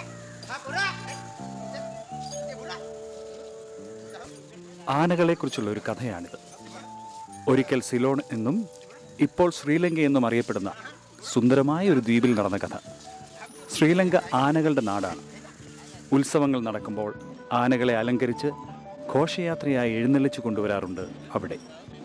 ആനകളെക്കുറിച്ചുള്ള ഒരു കഥയാണിത് ഒരിക്കൽ സിലോൺ എന്നും ഇപ്പോൾ ശ്രീലങ്ക എന്നും അറിയപ്പെടുന്ന സുന്ദരമായ ഒരു ദ്വീപിൽ നടന്ന കഥ ശ്രീലങ്ക ആനകളുടെ നാടാണ് ഉത്സവങ്ങൾ നടക്കുമ്പോൾ ആനകളെ അലങ്കരിച്ച് ഘോഷയാത്രയായി എഴുന്നള്ളിച്ചു കൊണ്ടുവരാറുണ്ട് അവിടെ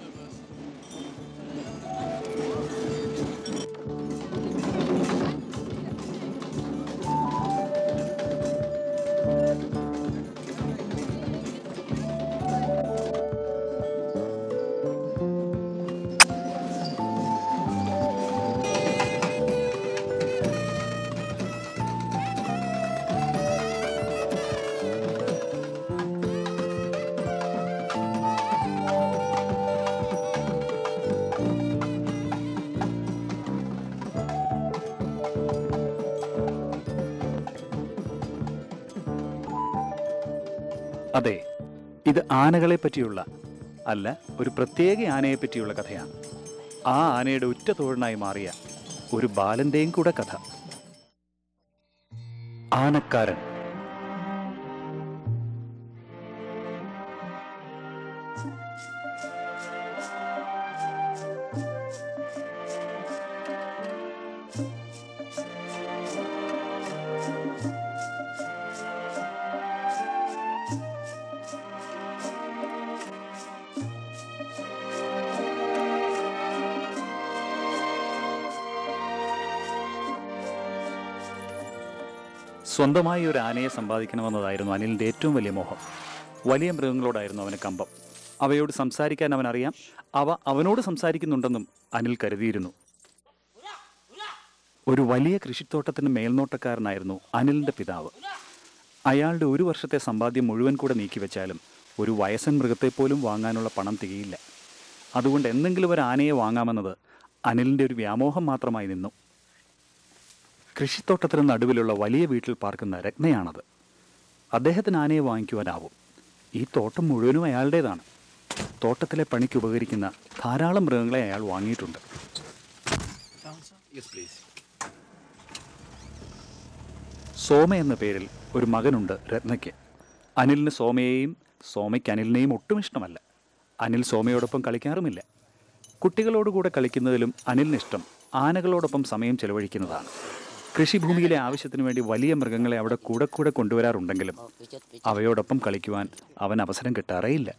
അതെ ഇത് ആനകളെ പറ്റിയുള്ള അല്ല ഒരു പ്രത്യേക ആനയെ പറ്റിയുള്ള കഥയാണ് ആ ആനയുടെ ഉറ്റ തോഴനായി മാറിയ ഒരു ബാലന്റെയും കൂടെ കഥ ആനക്കാരൻ സ്വന്തമായി ഒരു ആനയെ സമ്പാദിക്കണമെന്നതായിരുന്നു അനിലിന്റെ ഏറ്റവും വലിയ മോഹം വലിയ മൃഗങ്ങളോടായിരുന്നു അവന് കമ്പം അവയോട് സംസാരിക്കാൻ അവൻ അറിയാം അവ അവനോട് സംസാരിക്കുന്നുണ്ടെന്നും അനിൽ കരുതിയിരുന്നു ഒരു വലിയ കൃഷിത്തോട്ടത്തിന് മേൽനോട്ടക്കാരനായിരുന്നു അനിലിന്റെ പിതാവ് അയാളുടെ ഒരു വർഷത്തെ സമ്പാദ്യം മുഴുവൻ കൂടെ നീക്കിവെച്ചാലും ഒരു വയസ്സൻ മൃഗത്തെ പോലും വാങ്ങാനുള്ള പണം തികയില്ല അതുകൊണ്ട് എന്തെങ്കിലും ഒരു ആനയെ വാങ്ങാമെന്നത് അനിലിന്റെ ഒരു വ്യാമോഹം മാത്രമായി നിന്നു കൃഷിത്തോട്ടത്തിന് നടുവിലുള്ള വലിയ വീട്ടിൽ പാർക്കുന്ന രത്നയാണത് അദ്ദേഹത്തിന് ആനയെ വാങ്ങിക്കുവാനാവും ഈ തോട്ടം മുഴുവനും അയാളുടേതാണ് തോട്ടത്തിലെ പണിക്ക് ഉപകരിക്കുന്ന ധാരാളം മൃഗങ്ങളെ അയാൾ വാങ്ങിയിട്ടുണ്ട് സോമ എന്ന പേരിൽ ഒരു മകനുണ്ട് രത്നയ്ക്ക് അനിലിന് സോമയെയും സോമയ്ക്ക് അനിലിനെയും ഒട്ടും ഇഷ്ടമല്ല അനിൽ സോമയോടൊപ്പം കളിക്കാറുമില്ല കുട്ടികളോടുകൂടെ കളിക്കുന്നതിലും അനിലിന് ഇഷ്ടം ആനകളോടൊപ്പം സമയം ചെലവഴിക്കുന്നതാണ് കൃഷിഭൂമിയിലെ ആവശ്യത്തിന് വേണ്ടി വലിയ മൃഗങ്ങളെ അവിടെ കൂടെ കൂടെ കൊണ്ടുവരാറുണ്ടെങ്കിലും അവയോടൊപ്പം കളിക്കുവാൻ അവൻ അവസരം കിട്ടാറേയില്ല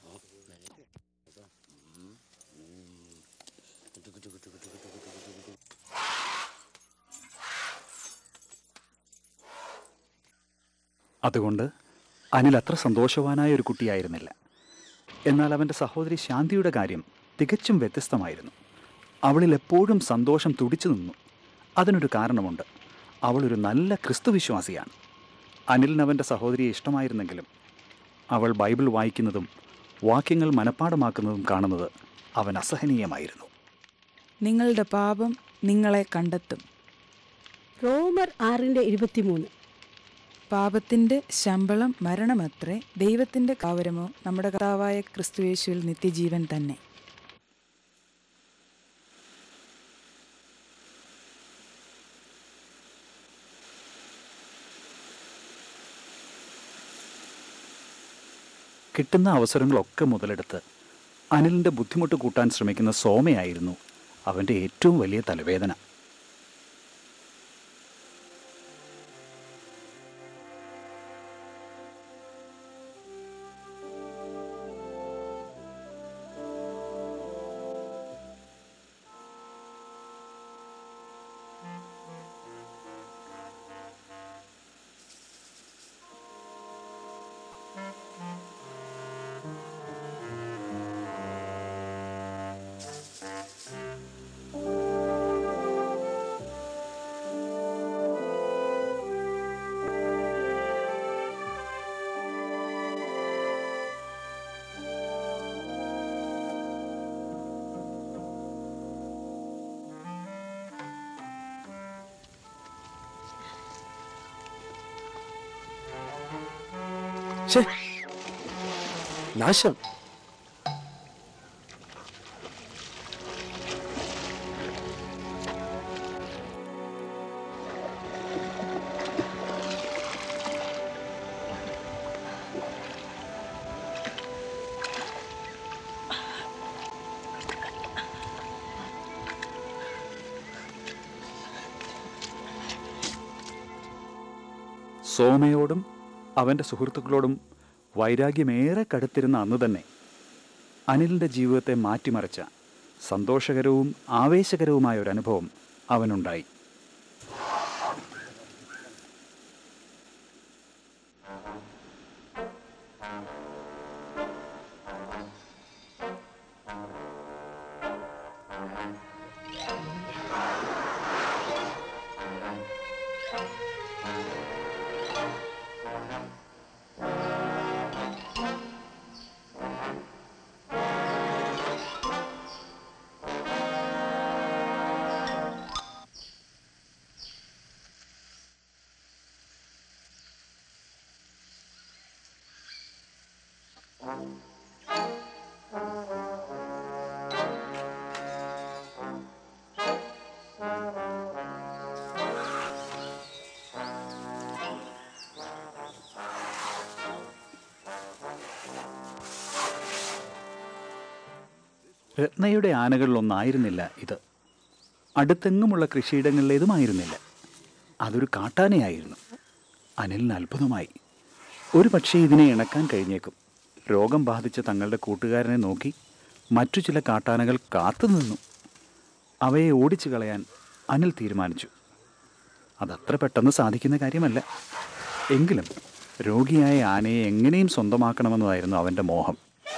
അതുകൊണ്ട് അനിൽ അത്ര സന്തോഷവാനായ ഒരു കുട്ടിയായിരുന്നില്ല എന്നാൽ അവൻ്റെ സഹോദരി ശാന്തിയുടെ കാര്യം തികച്ചും വ്യത്യസ്തമായിരുന്നു അവളിൽ എപ്പോഴും സന്തോഷം തുടിച്ചു നിന്നു അതിനൊരു കാരണമുണ്ട് അവളൊരു നല്ല ക്രിസ്തുവിശ്വാസിയാണ് അനിലിന് അവൻ്റെ സഹോദരിയെ ഇഷ്ടമായിരുന്നെങ്കിലും അവൾ ബൈബിൾ വായിക്കുന്നതും വാക്യങ്ങൾ മനഃപ്പാടമാക്കുന്നതും കാണുന്നത് അവൻ അസഹനീയമായിരുന്നു നിങ്ങളുടെ പാപം നിങ്ങളെ കണ്ടെത്തും റോമർ ആറിന്റെ ഇരുപത്തിമൂന്ന് പാപത്തിന്റെ ശമ്പളം മരണമത്രേ ദൈവത്തിന്റെ കാവരമോ നമ്മുടെ കർത്താവായ ക്രിസ്തുയേശുവിൽ നിത്യജീവൻ തന്നെ കിട്ടുന്ന അവസരങ്ങളൊക്കെ മുതലെടുത്ത് അനിലിൻ്റെ ബുദ്ധിമുട്ട് കൂട്ടാൻ ശ്രമിക്കുന്ന സോമയായിരുന്നു അവൻ്റെ ഏറ്റവും വലിയ തലവേദന ശ്ശേ. നാശം സോമയോടും അവൻ്റെ സുഹൃത്തുക്കളോടും വൈരാഗ്യമേറെ കടുത്തിരുന്ന അന്ന് തന്നെ അനിലിൻ്റെ ജീവിതത്തെ മാറ്റിമറിച്ച സന്തോഷകരവും ആവേശകരവുമായ ഒരു അനുഭവം അവനുണ്ടായി രത്നയുടെ ആനകളിലൊന്നായിരുന്നില്ല ഇത് അടുത്തെങ്ങുമുള്ള കൃഷിയിടങ്ങളിലേതുമായിരുന്നില്ല അതൊരു കാട്ടാനയായിരുന്നു അനിലിന് അത്ഭുതമായി ഒരു പക്ഷേ ഇതിനെ ഇണക്കാൻ കഴിഞ്ഞേക്കും രോഗം ബാധിച്ച തങ്ങളുടെ കൂട്ടുകാരനെ നോക്കി മറ്റു ചില കാട്ടാനകൾ കാത്തുനിന്നു അവയെ ഓടിച്ചു കളയാൻ അനിൽ തീരുമാനിച്ചു അതത്ര പെട്ടെന്ന് സാധിക്കുന്ന കാര്യമല്ല എങ്കിലും രോഗിയായ ആനയെ എങ്ങനെയും സ്വന്തമാക്കണമെന്നതായിരുന്നു അവൻ്റെ മോഹം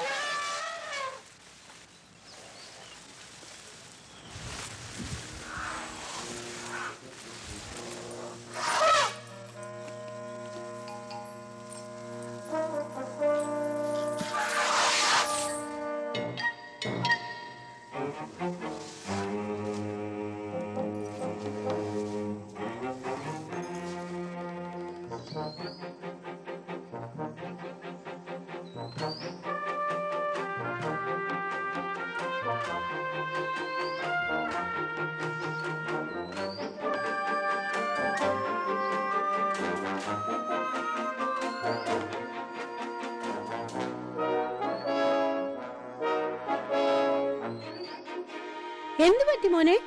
എന്തു പറ്റി മോനെ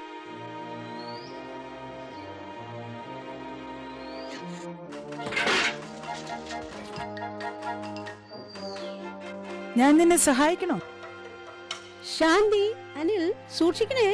ഞാൻ നിന്നെ സഹായിക്കണോ ശാന്തി അനിൽ സൂക്ഷിക്കണേ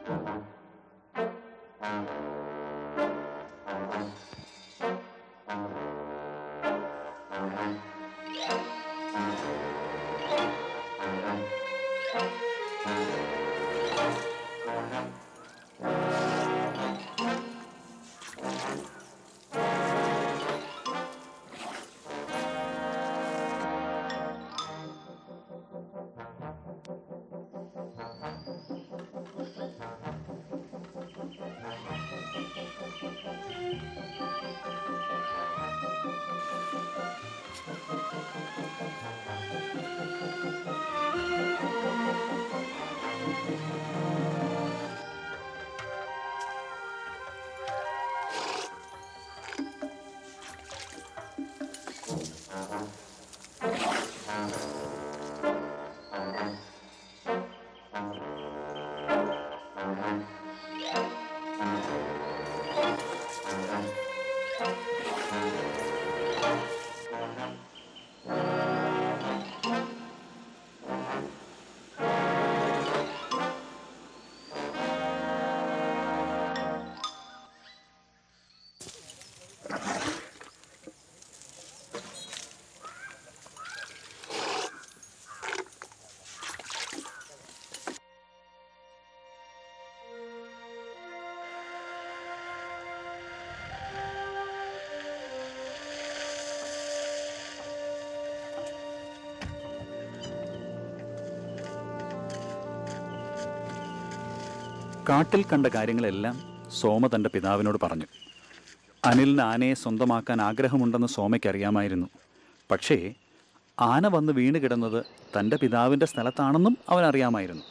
കാട്ടിൽ കണ്ട കാര്യങ്ങളെല്ലാം സോമ തൻ്റെ പിതാവിനോട് പറഞ്ഞു അനിലിന് ആനയെ സ്വന്തമാക്കാൻ ആഗ്രഹമുണ്ടെന്ന് സോമയ്ക്ക് അറിയാമായിരുന്നു പക്ഷേ ആന വന്ന് വീണ് കിടന്നത് തൻ്റെ പിതാവിൻ്റെ സ്ഥലത്താണെന്നും അവൻ അറിയാമായിരുന്നു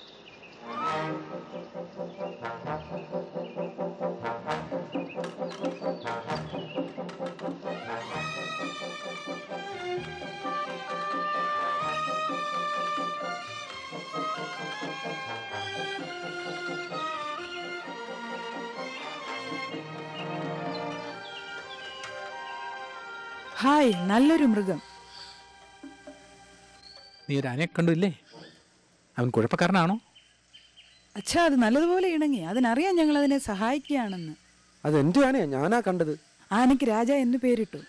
ഹായ് നല്ലൊരു മൃഗം നീ ഒരു ആനയെ കണ്ടില്ലേ അവൻ കുഴപ്പക്കാരനാണോ അച്ഛാ അത് നല്ലതുപോലെ ഇണങ്ങി അതിനറിയാം ഞങ്ങൾ അതിനെ സഹായിക്കുകയാണെന്ന് അത് എൻ്റെ ആനയാ ഞാനാ കണ്ടത് ആനയ്ക്ക് രാജ എന്ന് പേരിട്ടു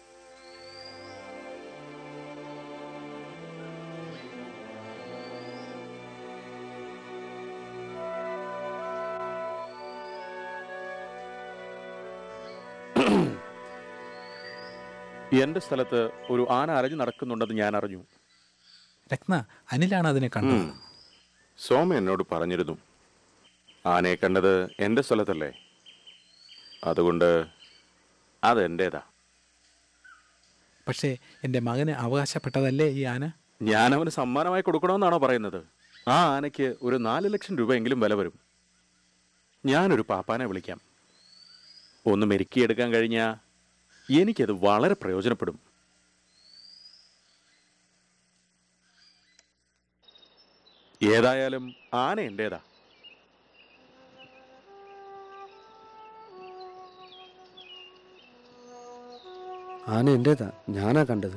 എന്റെ സ്ഥലത്ത് ഒരു ആന അരഞ്ഞു നടക്കുന്നുണ്ടെന്ന് ഞാൻ അറിഞ്ഞു രത്ന അനിലാണ് അതിനെ കണ്ടത് സോമ എന്നോട് പറഞ്ഞിരുന്നു ആനയെ കണ്ടത് എന്റെ സ്ഥലത്തല്ലേ അതുകൊണ്ട് അതെന്റേതാ പക്ഷേ എൻ്റെ മകന് അവകാശപ്പെട്ടതല്ലേ ഈ ആന ഞാൻ അവന് സമ്മാനമായി കൊടുക്കണമെന്നാണോ പറയുന്നത് ആ ആനയ്ക്ക് ഒരു നാല് ലക്ഷം രൂപയെങ്കിലും വില വരും ഞാനൊരു പാപ്പാനെ വിളിക്കാം ഒന്ന് മെരുക്കിയെടുക്കാൻ കഴിഞ്ഞാൽ എനിക്കത് വളരെ പ്രയോജനപ്പെടും ഏതായാലും ആന എന്റേതാ ആന എൻ്റേതാ ഞാനാ കണ്ടത്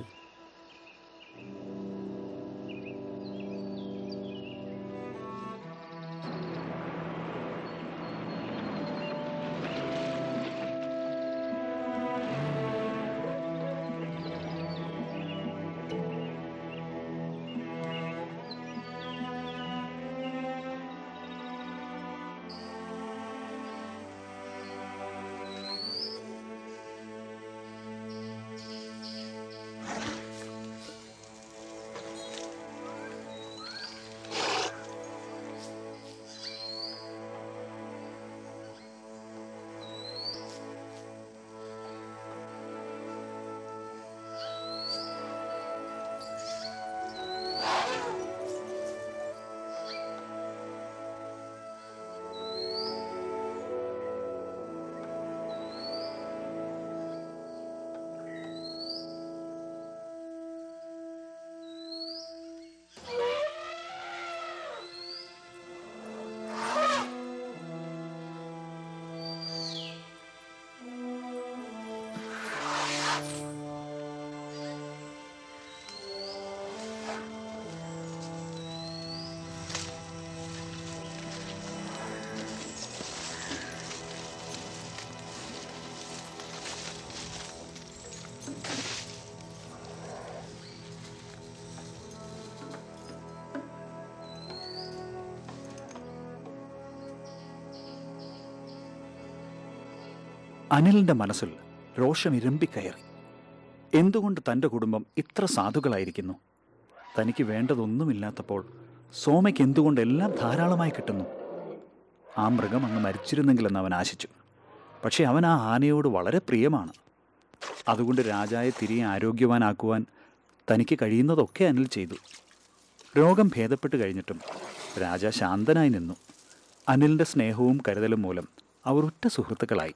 അനിലിന്റെ മനസ്സിൽ രോഷം ഇരമ്പിക്കയറി എന്തുകൊണ്ട് തൻ്റെ കുടുംബം ഇത്ര സാധുക്കളായിരിക്കുന്നു തനിക്ക് വേണ്ടതൊന്നുമില്ലാത്തപ്പോൾ സോമയ്ക്ക് എന്തുകൊണ്ട് എല്ലാം ധാരാളമായി കിട്ടുന്നു ആ മൃഗം അങ്ങ് മരിച്ചിരുന്നെങ്കിലെന്ന് അവൻ ആശിച്ചു പക്ഷേ അവൻ ആ ആനയോട് വളരെ പ്രിയമാണ് അതുകൊണ്ട് രാജായെ തിരികെ ആരോഗ്യവാനാക്കുവാൻ തനിക്ക് കഴിയുന്നതൊക്കെ അനിൽ ചെയ്തു രോഗം ഭേദപ്പെട്ട് കഴിഞ്ഞിട്ടും രാജ ശാന്തനായി നിന്നു അനിലിൻ്റെ സ്നേഹവും കരുതലും മൂലം അവർ ഉറ്റ സുഹൃത്തുക്കളായി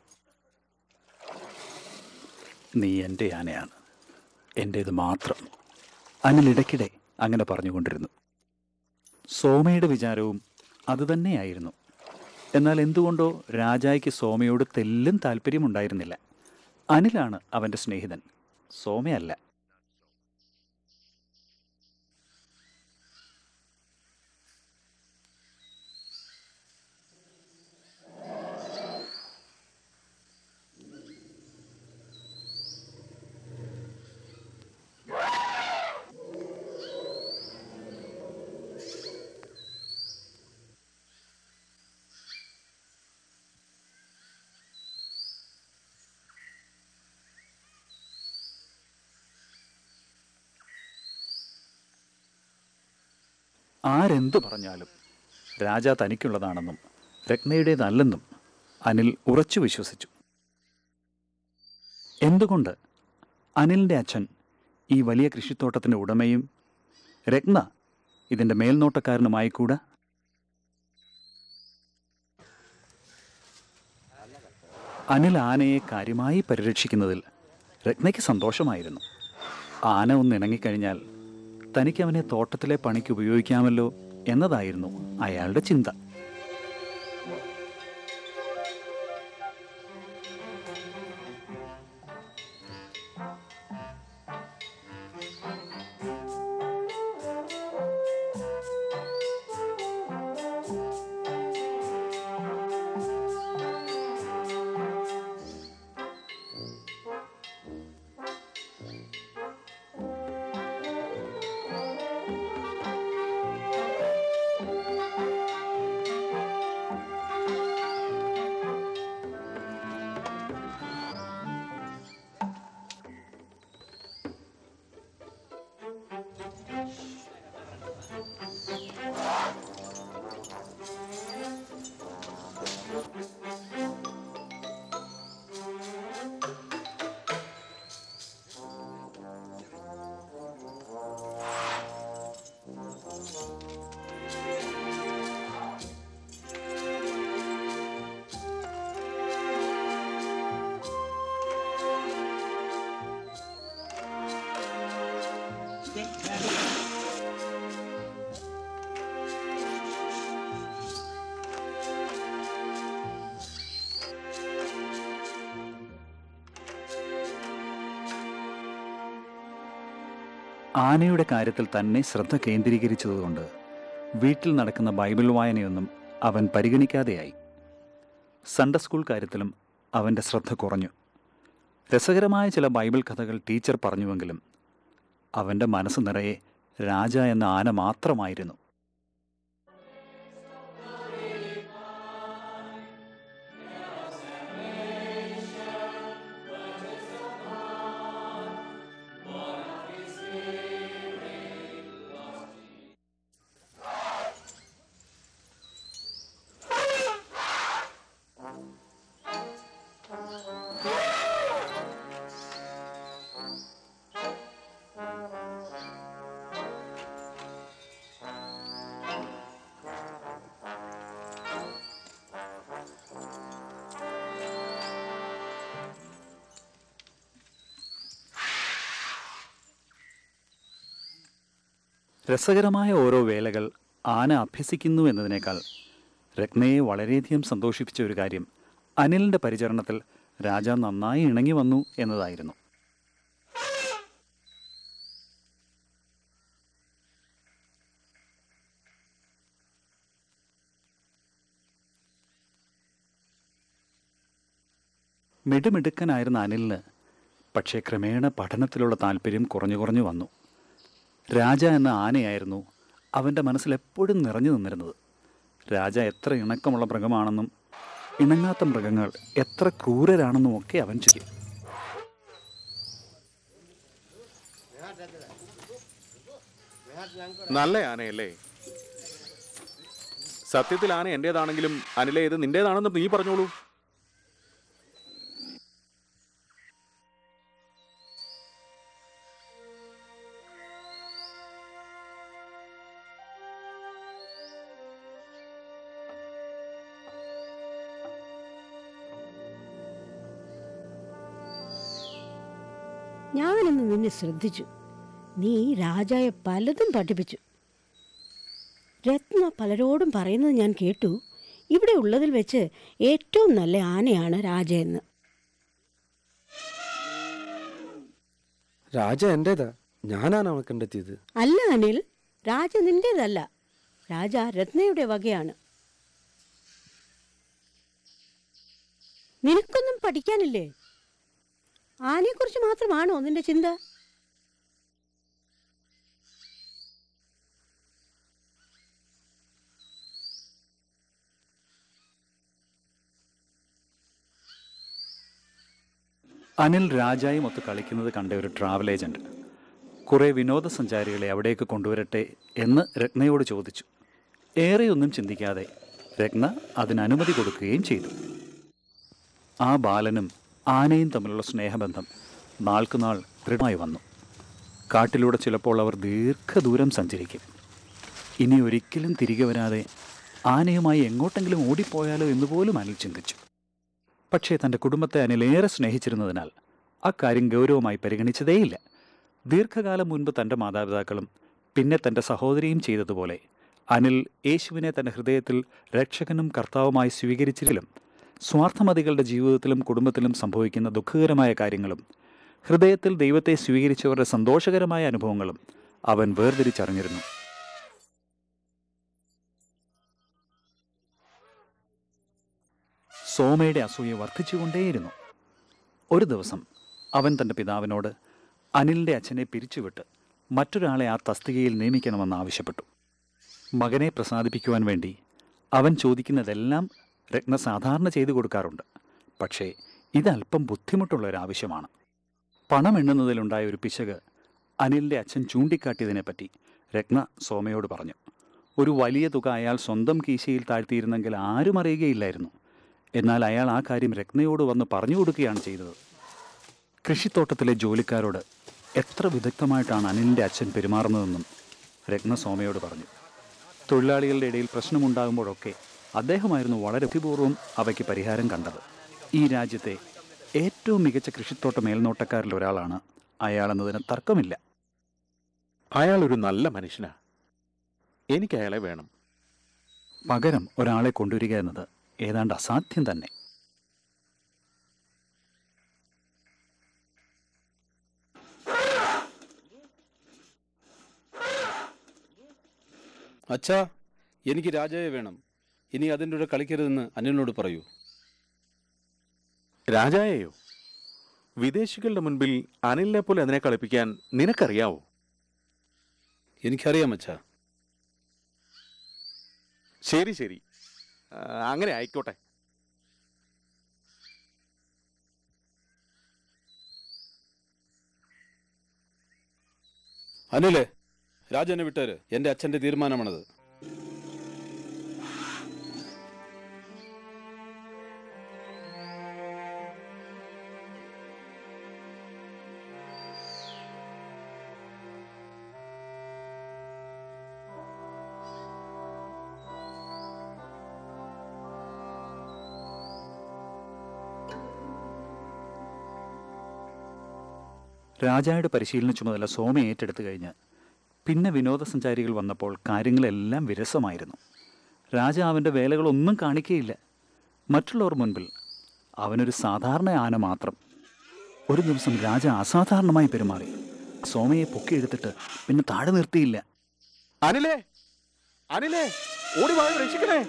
നീ എൻ്റെ ആനയാണ് എൻ്റേത് മാത്രം അനിൽ ഇടയ്ക്കിടെ അങ്ങനെ പറഞ്ഞുകൊണ്ടിരുന്നു സോമയുടെ വിചാരവും അതുതന്നെയായിരുന്നു എന്നാൽ എന്തുകൊണ്ടോ രാജായ്ക്ക് സോമയോട് തെല്ലും താല്പര്യമുണ്ടായിരുന്നില്ല അനിലാണ് അവൻ്റെ സ്നേഹിതൻ സോമയല്ല ആരെന്തു പറഞ്ഞാലും രാജ തനിക്കുള്ളതാണെന്നും രത്നയുടേതല്ലെന്നും അനിൽ ഉറച്ചു വിശ്വസിച്ചു എന്തുകൊണ്ട് അനിലിൻ്റെ അച്ഛൻ ഈ വലിയ കൃഷിത്തോട്ടത്തിൻ്റെ ഉടമയും രത്ന ഇതിൻ്റെ മേൽനോട്ടക്കാരനുമായിക്കൂടാ അനിൽ ആനയെ കാര്യമായി പരിരക്ഷിക്കുന്നതിൽ രത്നയ്ക്ക് സന്തോഷമായിരുന്നു ആന ഒന്ന് ഇണങ്ങിക്കഴിഞ്ഞാൽ തനിക്ക് അവനെ തോട്ടത്തിലെ പണിക്ക് ഉപയോഗിക്കാമല്ലോ എന്നതായിരുന്നു അയാളുടെ ചിന്ത ആനയുടെ കാര്യത്തിൽ തന്നെ ശ്രദ്ധ കേന്ദ്രീകരിച്ചതുകൊണ്ട് വീട്ടിൽ നടക്കുന്ന ബൈബിൾ വായനയൊന്നും അവൻ പരിഗണിക്കാതെയായി സൺഡേ സ്കൂൾ കാര്യത്തിലും അവൻ്റെ ശ്രദ്ധ കുറഞ്ഞു രസകരമായ ചില ബൈബിൾ കഥകൾ ടീച്ചർ പറഞ്ഞുവെങ്കിലും അവൻ്റെ മനസ്സ് നിറയെ രാജ എന്ന ആന മാത്രമായിരുന്നു രസകരമായ ഓരോ വേലകൾ ആന അഭ്യസിക്കുന്നു എന്നതിനേക്കാൾ രത്നയെ വളരെയധികം സന്തോഷിപ്പിച്ച ഒരു കാര്യം അനിലിൻ്റെ പരിചരണത്തിൽ രാജ നന്നായി ഇണങ്ങി വന്നു എന്നതായിരുന്നു മിടുമിടുക്കനായിരുന്ന അനിലിന് പക്ഷേ ക്രമേണ പഠനത്തിലുള്ള താല്പര്യം കുറഞ്ഞു കുറഞ്ഞു വന്നു രാജ എന്ന ആനയായിരുന്നു അവൻ്റെ മനസ്സിൽ എപ്പോഴും നിറഞ്ഞു നിന്നിരുന്നത് രാജ എത്ര ഇണക്കമുള്ള മൃഗമാണെന്നും ഇണങ്ങാത്ത മൃഗങ്ങൾ എത്ര ക്രൂരരാണെന്നും ഒക്കെ അവൻ ചെയ്യും നല്ല ആനയല്ലേ സത്യത്തിൽ ആന എന്റേതാണെങ്കിലും അനിലെ ഇത് നിന്റേതാണെന്ന് നീ പറഞ്ഞോളൂ ഞാനിന്ന് നിന്നെ ശ്രദ്ധിച്ചു നീ രാജായെ പലതും പഠിപ്പിച്ചു രത്ന പലരോടും പറയുന്നത് ഞാൻ കേട്ടു ഇവിടെ ഉള്ളതിൽ വെച്ച് ഏറ്റവും നല്ല ആനയാണ് രാജയെന്ന് രാജ എന്റേതാ ഞാനാണ് അവനെ കണ്ടെത്തിയത് അല്ല അനിൽ രാജ നിന്റേതല്ല രാജ രത്നയുടെ വകയാണ് നിനക്കൊന്നും പഠിക്കാനില്ലേ ആനയെക്കുറിച്ച് മാത്രമാണോ നിന്റെ ചിന്ത അനിൽ രാജായും ഒത്ത് കളിക്കുന്നത് കണ്ട ഒരു ട്രാവൽ ഏജന്റ് കുറേ വിനോദസഞ്ചാരികളെ അവിടേക്ക് കൊണ്ടുവരട്ടെ എന്ന് രത്നയോട് ചോദിച്ചു ഏറെയൊന്നും ചിന്തിക്കാതെ രത്ന അതിന് അനുമതി കൊടുക്കുകയും ചെയ്തു ആ ബാലനും ആനയും തമ്മിലുള്ള സ്നേഹബന്ധം നാൾക്കുനാൾ ദൃഢമായി വന്നു കാട്ടിലൂടെ ചിലപ്പോൾ അവർ ദീർഘദൂരം സഞ്ചരിക്കും ഇനി ഒരിക്കലും തിരികെ വരാതെ ആനയുമായി എങ്ങോട്ടെങ്കിലും ഓടിപ്പോയാലോ എന്ന് പോലും അനിൽ ചിന്തിച്ചു പക്ഷേ തൻ്റെ കുടുംബത്തെ അനിലേറെ സ്നേഹിച്ചിരുന്നതിനാൽ അക്കാര്യം ഗൗരവമായി പരിഗണിച്ചതേയില്ല ദീർഘകാലം മുൻപ് തൻ്റെ മാതാപിതാക്കളും പിന്നെ തൻ്റെ സഹോദരിയും ചെയ്തതുപോലെ അനിൽ യേശുവിനെ തൻ്റെ ഹൃദയത്തിൽ രക്ഷകനും കർത്താവുമായി സ്വീകരിച്ചിരുന്നിലും സ്വാർത്ഥമതികളുടെ ജീവിതത്തിലും കുടുംബത്തിലും സംഭവിക്കുന്ന ദുഃഖകരമായ കാര്യങ്ങളും ഹൃദയത്തിൽ ദൈവത്തെ സ്വീകരിച്ചവരുടെ സന്തോഷകരമായ അനുഭവങ്ങളും അവൻ വേർതിരിച്ചറിഞ്ഞിരുന്നു സോമയുടെ അസൂയ വർദ്ധിച്ചുകൊണ്ടേയിരുന്നു ഒരു ദിവസം അവൻ തൻ്റെ പിതാവിനോട് അനിലിൻ്റെ അച്ഛനെ പിരിച്ചുവിട്ട് മറ്റൊരാളെ ആ തസ്തികയിൽ നിയമിക്കണമെന്ന് ആവശ്യപ്പെട്ടു മകനെ പ്രസാദിപ്പിക്കുവാൻ വേണ്ടി അവൻ ചോദിക്കുന്നതെല്ലാം രത്ന സാധാരണ ചെയ്തു കൊടുക്കാറുണ്ട് പക്ഷേ ഇതല്പം ബുദ്ധിമുട്ടുള്ള ഒരു ആവശ്യമാണ് പണം എണ്ണുന്നതിലുണ്ടായ ഒരു പിശക് അനിലിൻ്റെ അച്ഛൻ ചൂണ്ടിക്കാട്ടിയതിനെപ്പറ്റി രത്ന സോമയോട് പറഞ്ഞു ഒരു വലിയ തുക അയാൾ സ്വന്തം കീശയിൽ താഴ്ത്തിയിരുന്നെങ്കിൽ ആരും അറിയുകയില്ലായിരുന്നു എന്നാൽ അയാൾ ആ കാര്യം രത്നയോട് വന്ന് പറഞ്ഞു കൊടുക്കുകയാണ് ചെയ്തത് കൃഷിത്തോട്ടത്തിലെ ജോലിക്കാരോട് എത്ര വിദഗ്ധമായിട്ടാണ് അനിലിൻ്റെ അച്ഛൻ പെരുമാറുന്നതെന്നും രത്ന സോമയോട് പറഞ്ഞു തൊഴിലാളികളുടെ ഇടയിൽ പ്രശ്നമുണ്ടാകുമ്പോഴൊക്കെ അദ്ദേഹമായിരുന്നു വളരെ ബുദ്ധിപൂർവ്വം അവയ്ക്ക് പരിഹാരം കണ്ടത് ഈ രാജ്യത്തെ ഏറ്റവും മികച്ച കൃഷിത്തോട്ട മേൽനോട്ടക്കാരിൽ ഒരാളാണ് അയാളെന്നതിന് തർക്കമില്ല അയാൾ ഒരു നല്ല മനുഷ്യനാ എനിക്ക് അയാളെ വേണം പകരം ഒരാളെ കൊണ്ടുവരിക എന്നത് ഏതാണ്ട് അസാധ്യം തന്നെ അച്ഛാ എനിക്ക് രാജയെ വേണം ഇനി അതിൻ്റെ കൂടെ കളിക്കരുതെന്ന് അനിലിനോട് പറയൂ രാജായെയോ വിദേശികളുടെ മുൻപിൽ അനിലിനെ പോലെ അതിനെ കളിപ്പിക്കാൻ നിനക്കറിയാവോ എനിക്കറിയാം അച്ഛാ ശരി ശരി ആ, അങ്ങനെ ആയിക്കോട്ടെ അനിലേ രാജനെ വിട്ടേര് എൻ്റെ അച്ഛൻ്റെ തീരുമാനമാണത് രാജായുടെ പരിശീലന ചുമതല സോമ ഏറ്റെടുത്തു കഴിഞ്ഞ് പിന്നെ വിനോദസഞ്ചാരികൾ വന്നപ്പോൾ കാര്യങ്ങളെല്ലാം വിരസമായിരുന്നു രാജ അവൻ്റെ വേലകളൊന്നും കാണിക്കുകയില്ല മറ്റുള്ളവർ മുൻപിൽ അവനൊരു സാധാരണ ആന മാത്രം ഒരു ദിവസം രാജ അസാധാരണമായി പെരുമാറി സോമയെ പൊക്കിയെടുത്തിട്ട് പിന്നെ താഴെ നിർത്തിയില്ല അനിലേ അനിലേ ഓടി വാ രക്ഷിക്കണേ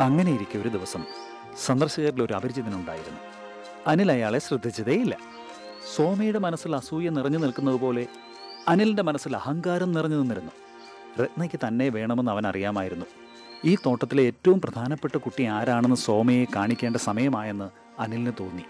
അങ്ങനെയിരിക്കെ ഒരു ദിവസം സന്ദർശകരിൽ ഒരു അപരിചിതനുണ്ടായിരുന്നു അനിൽ അയാളെ ശ്രദ്ധിച്ചതേയില്ല സോമയുടെ മനസ്സിൽ അസൂയ നിറഞ്ഞു നിൽക്കുന്നത് പോലെ അനിലിന്റെ മനസ്സിൽ അഹങ്കാരം നിറഞ്ഞു നിന്നിരുന്നു രത്നയ്ക്ക് തന്നെ വേണമെന്ന് അവൻ അറിയാമായിരുന്നു ഈ തോട്ടത്തിലെ ഏറ്റവും പ്രധാനപ്പെട്ട കുട്ടി ആരാണെന്ന് സോമയെ കാണിക്കേണ്ട സമയമായെന്ന് അനിലിന് തോന്നി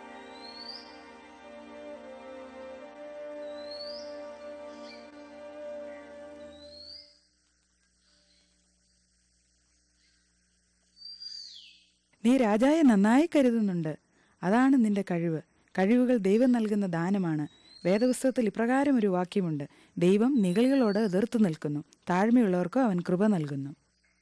നീ രാജായെ നന്നായി കരുതുന്നുണ്ട് അതാണ് നിന്റെ കഴിവ് കഴിവുകൾ ദൈവം നൽകുന്ന ദാനമാണ് വേദപുസ്തകത്തിൽ ഇപ്രകാരം ഒരു വാക്യമുണ്ട് ദൈവം നിഗളികളോട് എതിർത്തു നിൽക്കുന്നു താഴ്മയുള്ളവർക്ക് അവൻ കൃപ നൽകുന്നു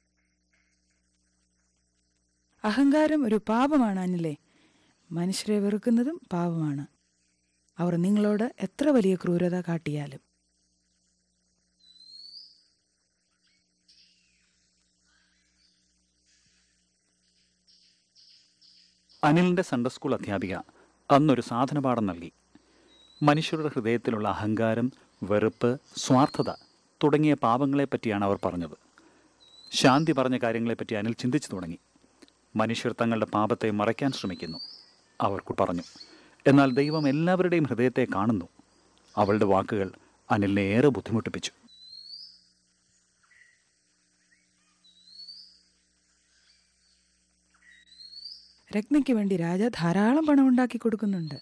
അഹങ്കാരം ഒരു പാപമാണ് അനിലെ മനുഷ്യരെ വെറുക്കുന്നതും പാപമാണ് അവർ നിങ്ങളോട് എത്ര വലിയ ക്രൂരത കാട്ടിയാലും അനിലിന്റെ സൺഡേ സ്കൂൾ അധ്യാപിക അന്നൊരു സാധനപാഠം നൽകി മനുഷ്യരുടെ ഹൃദയത്തിലുള്ള അഹങ്കാരം വെറുപ്പ് സ്വാർത്ഥത തുടങ്ങിയ പാപങ്ങളെപ്പറ്റിയാണ് അവർ പറഞ്ഞത് ശാന്തി പറഞ്ഞ കാര്യങ്ങളെപ്പറ്റി അനിൽ ചിന്തിച്ചു തുടങ്ങി മനുഷ്യർ തങ്ങളുടെ പാപത്തെ മറയ്ക്കാൻ ശ്രമിക്കുന്നു അവർക്ക് പറഞ്ഞു എന്നാൽ ദൈവം എല്ലാവരുടെയും ഹൃദയത്തെ കാണുന്നു അവളുടെ വാക്കുകൾ അനിലിനെ ഏറെ ബുദ്ധിമുട്ടിപ്പിച്ചു രത്നയ്ക്ക് വേണ്ടി രാജ ധാരാളം പണം ഉണ്ടാക്കി കൊടുക്കുന്നുണ്ട്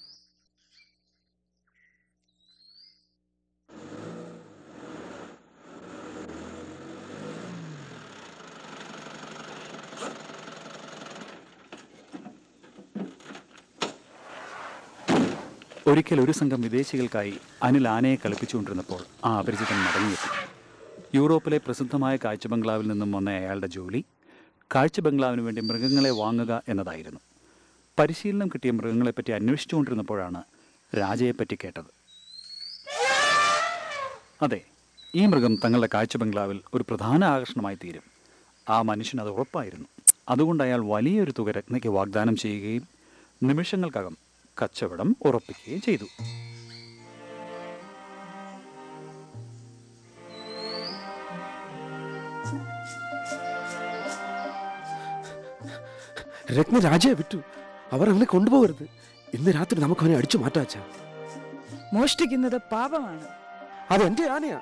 ഒരിക്കൽ ഒരു സംഘം വിദേശികൾക്കായി അനിൽ ആനയെ കളിപ്പിച്ചുകൊണ്ടിരുന്നപ്പോൾ ആ അപരിചിതൻ മടങ്ങിയെത്തി യൂറോപ്പിലെ പ്രസിദ്ധമായ കാഴ്ച ബംഗ്ലാവിൽ നിന്നും വന്ന അയാളുടെ ജോലി കാഴ്ച ബംഗ്ലാവിന് വേണ്ടി മൃഗങ്ങളെ വാങ്ങുക എന്നതായിരുന്നു പരിശീലനം കിട്ടിയ മൃഗങ്ങളെപ്പറ്റി അന്വേഷിച്ചുകൊണ്ടിരുന്നപ്പോഴാണ് രാജയെപ്പറ്റി കേട്ടത് അതെ ഈ മൃഗം തങ്ങളുടെ കാഴ്ച ബംഗ്ലാവിൽ ഒരു പ്രധാന ആകർഷണമായി തീരും ആ മനുഷ്യൻ അത് ഉറപ്പായിരുന്നു അതുകൊണ്ട് അയാൾ വലിയൊരു തുക രത്നയ്ക്ക് വാഗ്ദാനം ചെയ്യുകയും നിമിഷങ്ങൾക്കകം കച്ചവടം ഉറപ്പിക്കുകയും ചെയ്തു രത്ന രാജയെ വിട്ടു അവർ അവനെ കൊണ്ടുപോകരുത് ഇന്ന് രാത്രി നമുക്ക് അവനെ അടിച്ചു മാറ്റാച്ച മോഷ്ടിക്കുന്നത് പാപമാണ് അത് എന്റെ ആനയാ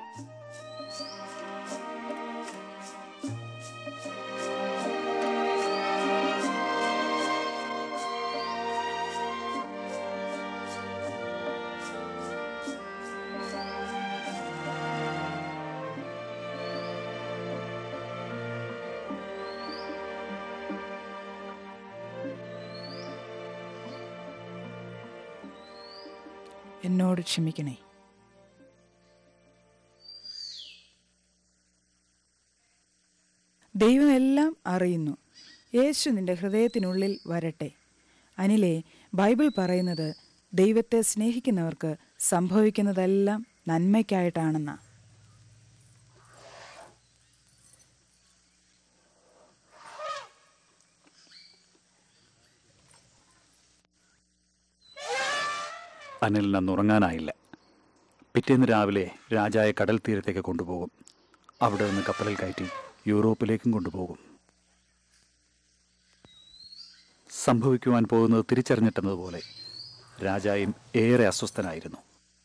എന്നോട് ക്ഷമിക്കണേ ദൈവം എല്ലാം അറിയുന്നു യേശു നിന്റെ ഹൃദയത്തിനുള്ളിൽ വരട്ടെ അനിലെ ബൈബിൾ പറയുന്നത് ദൈവത്തെ സ്നേഹിക്കുന്നവർക്ക് സംഭവിക്കുന്നതെല്ലാം നന്മയ്ക്കായിട്ടാണെന്നാ അനിലിന് അന്ന് ഉറങ്ങാനായില്ല പിറ്റേന്ന് രാവിലെ രാജായെ കടൽ തീരത്തേക്ക് കൊണ്ടുപോകും അവിടെ നിന്ന് കപ്പലിൽ കയറ്റി യൂറോപ്പിലേക്കും കൊണ്ടുപോകും സംഭവിക്കുവാൻ പോകുന്നത് തിരിച്ചറിഞ്ഞിട്ടെന്നതുപോലെ രാജായും ഏറെ അസ്വസ്ഥനായിരുന്നു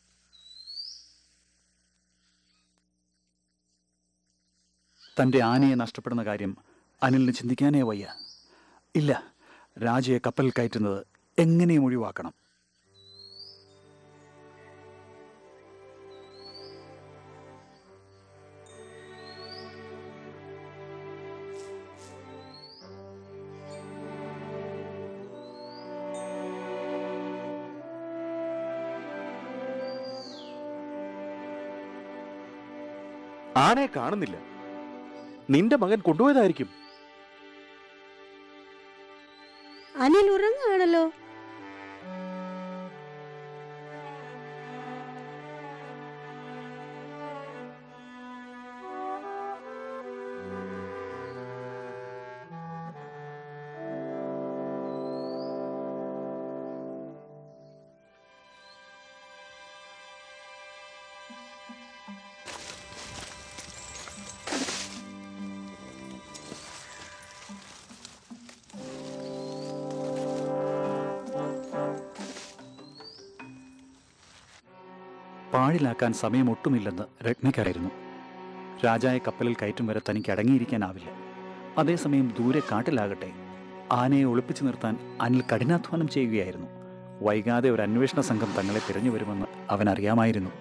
തൻ്റെ ആനയെ നഷ്ടപ്പെടുന്ന കാര്യം അനിലിന് ചിന്തിക്കാനേ വയ്യ ഇല്ല രാജയെ കപ്പലിൽ കയറ്റുന്നത് എങ്ങനെയും ഒഴിവാക്കണം ആനയെ കാണുന്നില്ല നിന്റെ മകൻ കൊണ്ടുപോയതായിരിക്കും അനിൽ ഉറങ്ങുകയാണല്ലോ പാഴിലാക്കാൻ സമയമൊട്ടുമില്ലെന്ന് രത്നയ്ക്കറിയായിരുന്നു രാജായ കപ്പലിൽ കയറ്റും വരെ തനിക്ക് അടങ്ങിയിരിക്കാനാവില്ല അതേസമയം ദൂരെ കാട്ടിലാകട്ടെ ആനയെ ഒളിപ്പിച്ചു നിർത്താൻ അനിൽ കഠിനാധ്വാനം ചെയ്യുകയായിരുന്നു വൈകാതെ ഒരു അന്വേഷണ സംഘം തങ്ങളെ തിരഞ്ഞു വരുമെന്ന് അവൻ അറിയാമായിരുന്നു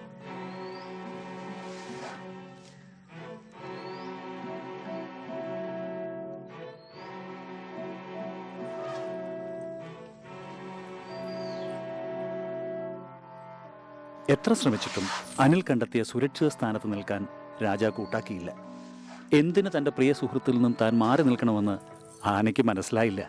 എത്ര ശ്രമിച്ചിട്ടും അനിൽ കണ്ടെത്തിയ സുരക്ഷിത സ്ഥാനത്ത് നിൽക്കാൻ രാജ കൂട്ടാക്കിയില്ല എന്തിന് തന്റെ പ്രിയ സുഹൃത്തിൽ നിന്നും താൻ മാറി നിൽക്കണമെന്ന് ആനയ്ക്ക് മനസ്സിലായില്ല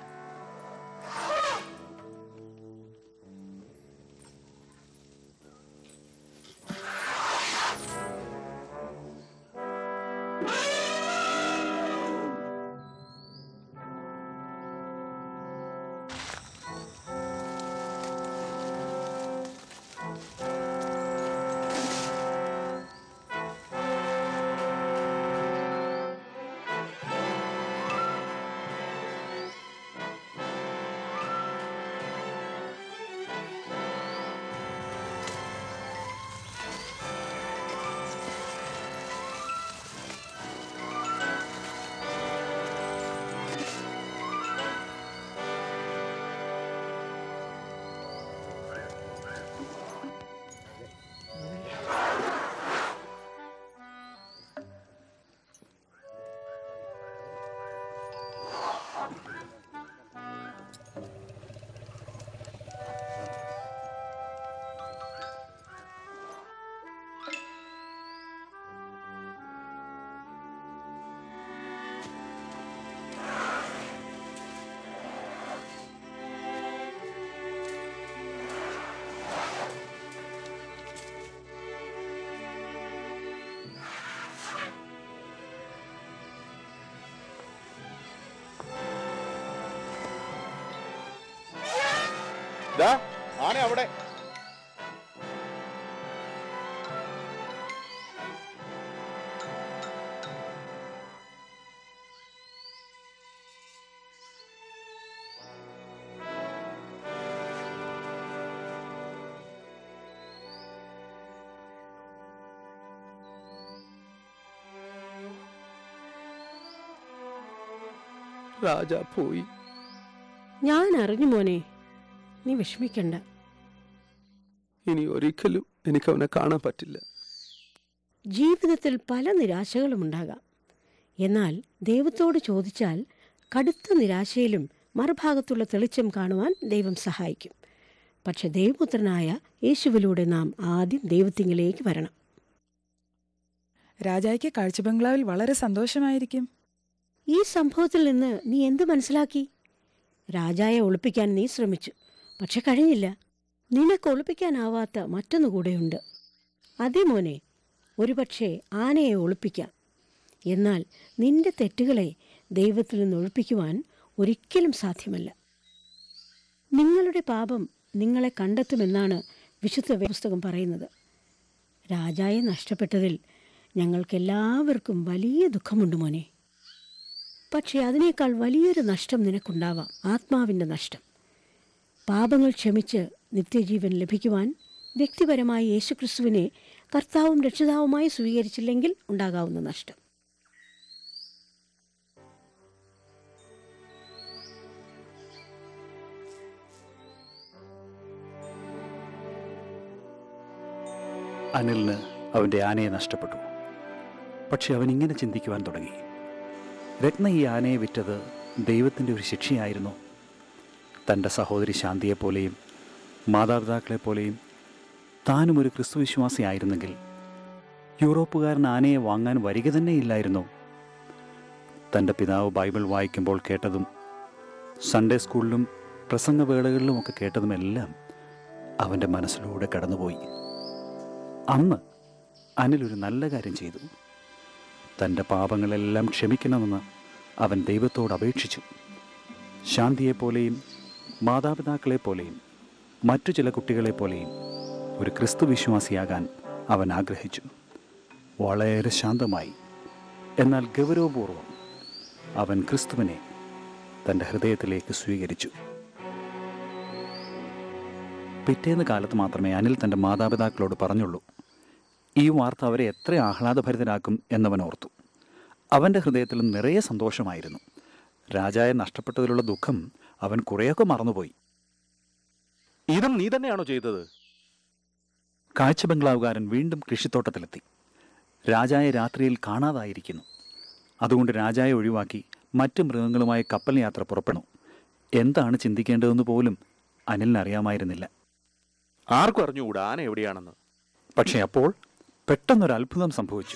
ദാ, ആന അവിടെ രാജ പോയി ഞാൻ അറിഞ്ഞു മോനെ നീ വിഷമിക്കണ്ട ഇനി ഒരിക്കലും എനിക്ക് അവനെ കാണാൻ പറ്റില്ല ജീവിതത്തിൽ പല നിരാശകളും ഉണ്ടാകാം എന്നാൽ ദൈവത്തോട് ചോദിച്ചാൽ കടുത്ത നിരാശയിലും മറുഭാഗത്തുള്ള തെളിച്ചം കാണുവാൻ ദൈവം സഹായിക്കും പക്ഷെ ദൈവപുത്രനായ യേശുവിലൂടെ നാം ആദ്യം ദൈവത്തിങ്കിലേക്ക് വരണം രാജായ്ക്ക് കാഴ്ച ബംഗ്ലാവിൽ വളരെ സന്തോഷമായിരിക്കും ഈ സംഭവത്തിൽ നിന്ന് നീ എന്ത് മനസ്സിലാക്കി രാജായെ ഒളിപ്പിക്കാൻ നീ ശ്രമിച്ചു പക്ഷെ കഴിഞ്ഞില്ല നിനക്ക് ഒളിപ്പിക്കാനാവാത്ത മറ്റൊന്നു കൂടെയുണ്ട് അതേ മോനെ ഒരുപക്ഷെ ആനയെ ഒളിപ്പിക്കാം എന്നാൽ നിന്റെ തെറ്റുകളെ ദൈവത്തിൽ നിന്ന് ഒഴിപ്പിക്കുവാൻ ഒരിക്കലും സാധ്യമല്ല നിങ്ങളുടെ പാപം നിങ്ങളെ കണ്ടെത്തുമെന്നാണ് വിശുദ്ധ പുസ്തകം പറയുന്നത് രാജായെ നഷ്ടപ്പെട്ടതിൽ ഞങ്ങൾക്കെല്ലാവർക്കും വലിയ ദുഃഖമുണ്ട് മോനെ പക്ഷേ അതിനേക്കാൾ വലിയൊരു നഷ്ടം നിനക്കുണ്ടാവാം ആത്മാവിൻ്റെ നഷ്ടം പാപങ്ങൾ ക്ഷമിച്ച് നിത്യജീവൻ ലഭിക്കുവാൻ വ്യക്തിപരമായി യേശുക്രിസ്തുവിനെ കർത്താവും രക്ഷിതാവുമായി സ്വീകരിച്ചില്ലെങ്കിൽ ഉണ്ടാകാവുന്ന നഷ്ടം അനിലിന് അവൻ്റെ ആനയെ നഷ്ടപ്പെട്ടു പക്ഷെ അവൻ ഇങ്ങനെ ചിന്തിക്കുവാൻ തുടങ്ങി രത്ന ഈ ആനയെ വിറ്റത് ദൈവത്തിൻ്റെ ഒരു ശിക്ഷയായിരുന്നു തൻ്റെ സഹോദരി ശാന്തിയെപ്പോലെയും മാതാപിതാക്കളെപ്പോലെയും താനും ഒരു ക്രിസ്തുവിശ്വാസിയായിരുന്നെങ്കിൽ യൂറോപ്പുകാരൻ ആനയെ വാങ്ങാൻ വരിക തന്നെ ഇല്ലായിരുന്നു തൻ്റെ പിതാവ് ബൈബിൾ വായിക്കുമ്പോൾ കേട്ടതും സൺഡേ സ്കൂളിലും പ്രസംഗവേളകളിലുമൊക്കെ കേട്ടതുമെല്ലാം അവൻ്റെ മനസ്സിലൂടെ കടന്നുപോയി അന്ന് അനിൽ ഒരു നല്ല കാര്യം ചെയ്തു തൻ്റെ പാപങ്ങളെല്ലാം ക്ഷമിക്കണമെന്ന് അവൻ ദൈവത്തോട് അപേക്ഷിച്ചു ശാന്തിയെപ്പോലെയും മാതാപിതാക്കളെപ്പോലെയും മറ്റു ചില കുട്ടികളെപ്പോലെയും ഒരു ക്രിസ്തു വിശ്വാസിയാകാൻ അവൻ ആഗ്രഹിച്ചു വളരെ ശാന്തമായി എന്നാൽ ഗൗരവപൂർവം അവൻ ക്രിസ്തുവിനെ തൻ്റെ ഹൃദയത്തിലേക്ക് സ്വീകരിച്ചു പിറ്റേന്ന് കാലത്ത് മാത്രമേ അനിൽ തൻ്റെ മാതാപിതാക്കളോട് പറഞ്ഞുള്ളൂ ഈ വാർത്ത അവരെ എത്ര ആഹ്ലാദഭരിതരാക്കും എന്നവൻ ഓർത്തു അവൻ്റെ ഹൃദയത്തിൽ നിറയെ സന്തോഷമായിരുന്നു രാജായെ നഷ്ടപ്പെട്ടതിലുള്ള ദുഃഖം അവൻ കുറേയൊക്കെ മറന്നുപോയി ഇതും നീ തന്നെയാണോ ചെയ്തത് കാഴ്ച ബംഗ്ലാവുകാരൻ വീണ്ടും കൃഷിത്തോട്ടത്തിലെത്തി രാജായെ രാത്രിയിൽ കാണാതായിരിക്കുന്നു അതുകൊണ്ട് രാജായെ ഒഴിവാക്കി മറ്റ് മൃഗങ്ങളുമായി കപ്പൽ യാത്ര പുറപ്പെടുന്നു എന്താണ് ചിന്തിക്കേണ്ടതെന്ന് പോലും അനിലിന് അറിയാമായിരുന്നില്ല ആർക്കും അറിഞ്ഞുകൂടാ ആന എവിടെയാണെന്ന് പക്ഷേ അപ്പോൾ പെട്ടെന്നൊരു അത്ഭുതം സംഭവിച്ചു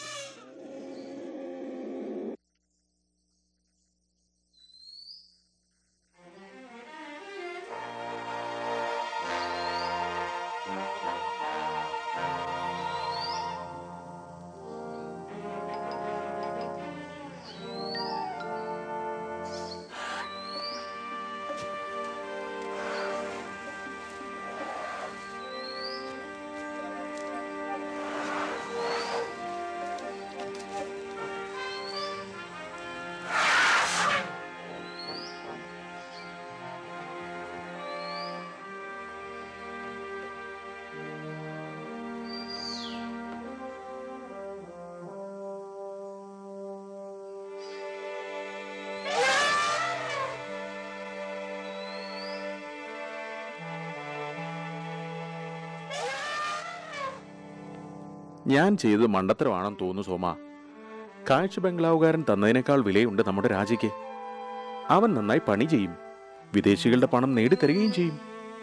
ഞാൻ ചെയ്തത് മണ്ടത്തരമാണെന്ന് തോന്നുന്നു സോമ കാഴ്ച ബംഗ്ലാവുകാരൻ തന്നതിനേക്കാൾ വിലയുണ്ട് നമ്മുടെ രാജയ്ക്ക് അവൻ നന്നായി പണി ചെയ്യും വിദേശികളുടെ പണം നേടിത്തരികയും ചെയ്യും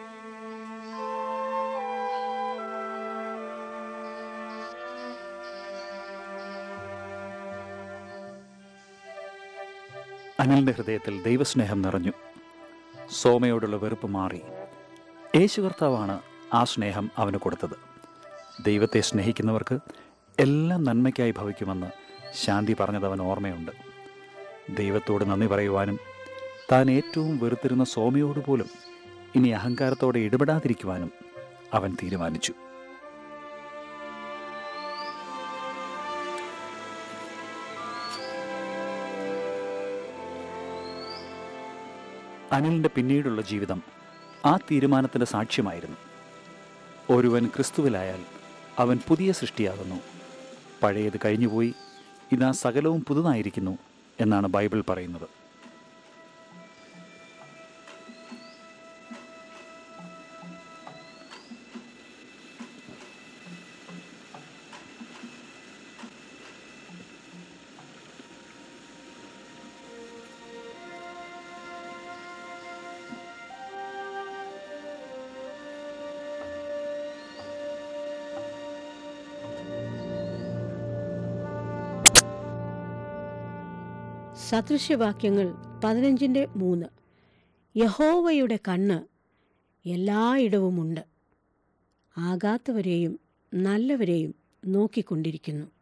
അനിലിന്റെ ഹൃദയത്തിൽ ദൈവസ്നേഹം നിറഞ്ഞു സോമയോടുള്ള വെറുപ്പ് മാറി യേശു കർത്താവാണ് ആ സ്നേഹം അവന് കൊടുത്തത് ദൈവത്തെ സ്നേഹിക്കുന്നവർക്ക് എല്ലാം നന്മയ്ക്കായി ഭവിക്കുമെന്ന് ശാന്തി പറഞ്ഞത് അവൻ ഓർമ്മയുണ്ട് ദൈവത്തോട് നന്ദി പറയുവാനും താൻ ഏറ്റവും വെറുത്തിരുന്ന സോമയോട് പോലും ഇനി അഹങ്കാരത്തോടെ ഇടപെടാതിരിക്കുവാനും അവൻ തീരുമാനിച്ചു അനിലിൻ്റെ പിന്നീടുള്ള ജീവിതം ആ തീരുമാനത്തിൻ്റെ സാക്ഷ്യമായിരുന്നു ഒരുവൻ ക്രിസ്തുവിലായാൽ അവൻ പുതിയ സൃഷ്ടിയാകുന്നു പഴയത് കഴിഞ്ഞുപോയി ഇതാ സകലവും പുതുതായിരിക്കുന്നു എന്നാണ് ബൈബിൾ പറയുന്നത് സദൃശ്യവാക്യങ്ങൾ പതിനഞ്ചിൻ്റെ മൂന്ന് യഹോവയുടെ കണ്ണ് എല്ലായിടവുമുണ്ട് ആകാത്തവരെയും നല്ലവരെയും നോക്കിക്കൊണ്ടിരിക്കുന്നു